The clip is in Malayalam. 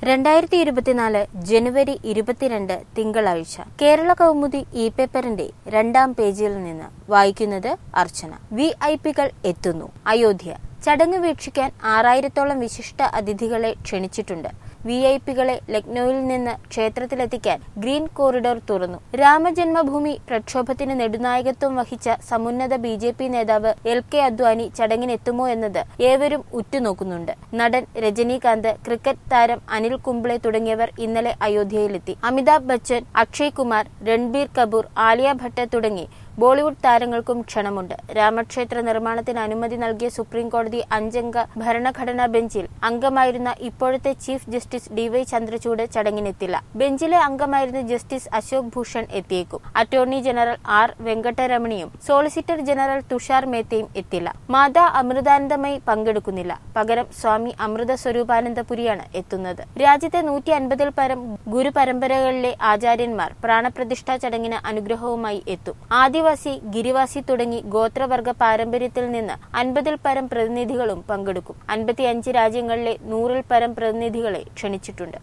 രണ്ടായിരത്തി ഇരുപത്തിനാല് ജനുവരി ഇരുപത്തിരണ്ട് തിങ്കളാഴ്ച കേരള കൗമുദി ഇ പേപ്പറിന്റെ രണ്ടാം പേജിൽ നിന്ന് വായിക്കുന്നത് അർച്ചന വി ഐ പികൾ എത്തുന്നു അയോധ്യ ചടങ്ങ് വീക്ഷിക്കാൻ ആറായിരത്തോളം വിശിഷ്ട അതിഥികളെ ക്ഷണിച്ചിട്ടുണ്ട് വി ഐ പികളെ ലക്നൌവിൽ നിന്ന് ക്ഷേത്രത്തിലെത്തിക്കാൻ ഗ്രീൻ കോറിഡോർ തുറന്നു രാമജന്മഭൂമി പ്രക്ഷോഭത്തിന് നെടുനായകത്വം വഹിച്ച സമുന്നത ബി ജെ പി നേതാവ് എൽ കെ അദ്വാനി ചടങ്ങിനെത്തുമോ എന്നത് ഏവരും ഉറ്റുനോക്കുന്നുണ്ട് നടൻ രജനീകാന്ത് ക്രിക്കറ്റ് താരം അനിൽ കുംബ്ലെ തുടങ്ങിയവർ ഇന്നലെ അയോധ്യയിലെത്തി അമിതാഭ് ബച്ചൻ അക്ഷയ് കുമാർ രൺബീർ കപൂർ ആലിയ ഭട്ട് തുടങ്ങി ബോളിവുഡ് താരങ്ങൾക്കും ക്ഷണമുണ്ട് രാമക്ഷേത്ര നിർമ്മാണത്തിന് അനുമതി നൽകിയ സുപ്രീം കോടതി അഞ്ചംഗ ഭരണഘടനാ ബെഞ്ചിൽ അംഗമായിരുന്ന ഇപ്പോഴത്തെ ചീഫ് ജസ്റ്റിസ് ഡിവൈ ചന്ദ്രചൂഡ് ചടങ്ങിനെത്തില്ല ബെഞ്ചിലെ അംഗമായിരുന്ന ജസ്റ്റിസ് അശോക് ഭൂഷൺ എത്തിയേക്കും അറ്റോർണി ജനറൽ ആർ വെങ്കട്ടരമണിയും സോളിസിറ്റർ ജനറൽ തുഷാർ മേത്തയും എത്തില്ല മാതാ അമൃതാനന്ദമയി പങ്കെടുക്കുന്നില്ല പകരം സ്വാമി അമൃത സ്വരൂപാനന്ദപുരിയാണ് എത്തുന്നത് രാജ്യത്തെ നൂറ്റി അൻപതിൽ പരം ഗുരുപരമ്പരകളിലെ ആചാര്യന്മാർ പ്രാണപ്രതിഷ്ഠാ ചടങ്ങിന് അനുഗ്രഹവുമായി എത്തും ആദിവാസി ഗിരിവാസി തുടങ്ങി ഗോത്രവർഗ പാരമ്പര്യത്തിൽ നിന്ന് അൻപതിൽ പരം പ്രതിനിധികളും പങ്കെടുക്കും അൻപത്തിയഞ്ച് രാജ്യങ്ങളിലെ നൂറിൽ പരം പ്രതിനിധികളെ ക്ഷണിച്ചിട്ടുണ്ട്